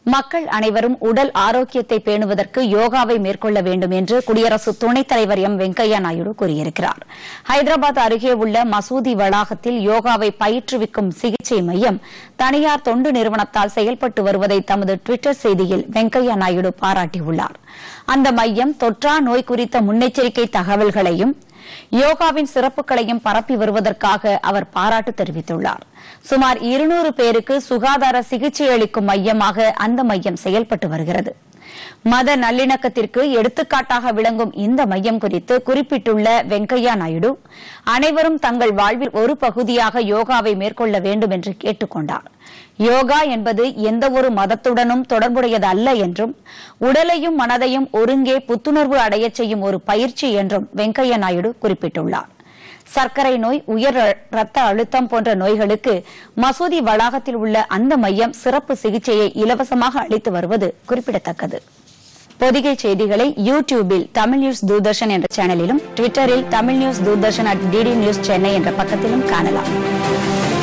மக்கள் அனைவரும் உடல் ஆரோக்கியத்தை பேணுவதற்கு யோகாவை மேற்கொள்ள வேண்டும் என்று குடியரசு துணைத் தலைவர் எம் வெங்கையா நாயுடு கூறியிருக்கிறார் ஹைதராபாத் அருகே உள்ள மசூதி வளாகத்தில் யோகாவை பயிற்றுவிக்கும் சிகிச்சை மையம் தனியார் தொண்டு நிறுவனத்தால் செயல்பட்டு வருவதை தமது டுவிட்டர் செய்தியில் வெங்கையா நாயுடு பாராட்டியுள்ளார் அந்த மையம் தொற்றா நோய் குறித்த முன்னெச்சரிக்கை தகவல்களையும் யோகாவின் சிறப்புகளையும் பரப்பி வருவதற்காக அவர் பாராட்டு தெரிவித்துள்ளார் சுமார் இருநூறு பேருக்கு சுகாதார சிகிச்சை அளிக்கும் மையமாக அந்த மையம் செயல்பட்டு வருகிறது மத நல்லிணக்கத்திற்கு எடுத்துக்காட்டாக விளங்கும் இந்த மையம் குறித்து குறிப்பிட்டுள்ள வெங்கையா நாயுடு அனைவரும் தங்கள் வாழ்வில் ஒரு பகுதியாக யோகாவை மேற்கொள்ள வேண்டும் என்று கேட்டுக் கொண்டார் யோகா என்பது எந்தவொரு மதத்துடனும் தொடர்புடையது அல்ல என்றும் உடலையும் மனதையும் ஒருங்கே புத்துணர்வு அடையச் செய்யும் ஒரு பயிற்சி என்றும் வெங்கையா நாயுடு குறிப்பிட்டுள்ளார் சர்க்கரை நோய் உயர் ரத்த அழுத்தம் போன்ற நோய்களுக்கு மசூதி வளாகத்தில் உள்ள அந்த மையம் சிறப்பு சிகிச்சையை இலவசமாக அளித்து வருவது குறிப்பிடத்தக்கது பொதிகை செய்திகளை யூ டியூபில் தமிழ் நியூஸ் தூர்தர்ஷன் என்ற சேனலிலும் ட்விட்டரில் Tamil news Doordarshan at DD news Chennai என்ற பக்கத்திலும் காணலாம்